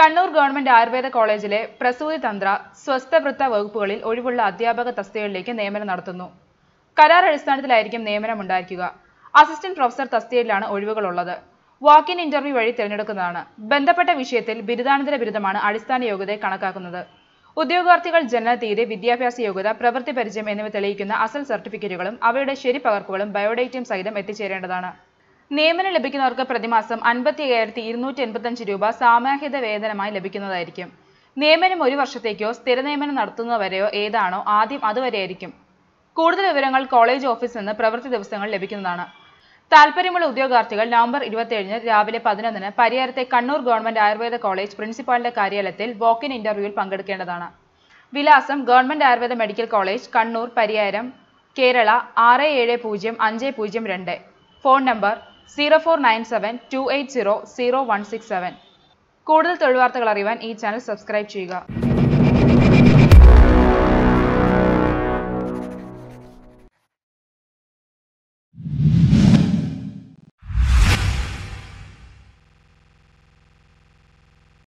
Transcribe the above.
Kannur government Ayurveda കോളേജിലെ പ്രസൂതി തന്ത്ര സ്വസ്ഥവൃത്ത വകുപ്പുകളിൽ ഒഴിവുള്ള അധ്യാപക തസ്തികകളിലേക്ക് നിയമനം നടത്തുന്നു കരാർ അടിസ്ഥാനത്തിലായിരിക്കും നിയമനം ഉണ്ടായിരിക്കുക അസിസ്റ്റന്റ് പ്രൊഫസർ തസ്തികയിലാണ് ഒഴിവുകളുള്ളത് വാക്ക് ഇൻ ഇന്റർവ്യൂ വഴി തിരഞ്ഞെടുക്കുന്നതാണ് ബന്ധപ്പെട്ട വിഷയത്തിൽ ബിരുദാനന്തര ബിരുദമാണ് അടിസ്ഥാന യോഗ്യതയെ കണക്കാക്കുന്നത് ഉദ്യോഗാർത്ഥികൾ ജനന തീയതി വിദ്യാഭ്യാസ യോഗ്യത പ്രവൃത്തി പരിചയം എന്നിവ തെളിയിക്കുന്ന അസൽ സർട്ടിഫിക്കറ്റുകളും അവയുടെ ശരി പകർപ്പുകളും ബയോഡേറ്റയും സഹിതം എത്തിച്ചേരേണ്ടതാണ് നിയമനം ലഭിക്കുന്നവർക്ക് പ്രതിമാസം അൻപത്തി അയ്യായിരത്തി ഇരുന്നൂറ്റി എൺപത്തഞ്ച് രൂപ സാമൂഹിക വേതനമായി ലഭിക്കുന്നതായിരിക്കും നിയമനം ഒരു വർഷത്തേക്കോ സ്ഥിര നിയമനം നടത്തുന്നവരെയോ ഏതാണോ ആദ്യം അതുവരെയായിരിക്കും കൂടുതൽ വിവരങ്ങൾ കോളേജ് ഓഫീസിൽ നിന്ന് പ്രവൃത്തി ദിവസങ്ങൾ ലഭിക്കുന്നതാണ് താല്പര്യമുള്ള ഉദ്യോഗാർത്ഥികൾ നവംബർ ഇരുപത്തിയേഴിന് രാവിലെ പതിനൊന്നിന് പരിയാരത്തെ കണ്ണൂർ ഗവൺമെന്റ് ആയുർവേദ കോളേജ് പ്രിൻസിപ്പാളിന്റെ കാര്യാലയത്തിൽ വാക്കിൻ ഇന്റർവ്യൂവിൽ പങ്കെടുക്കേണ്ടതാണ് വിലാസം government Ayurveda medical college Kannur Pariyaram Kerala ആറ് ഏഴ് പൂജ്യം അഞ്ച് പൂജ്യം രണ്ട് phone number zero four nine seven two eight zero zero one six seven കൂടുതൽ തൊഴിൽ വാർത്തകൾ അറിയുവാൻ ഈ ചാനൽ സബ്സ്ക്രൈബ് ചെയ്യുക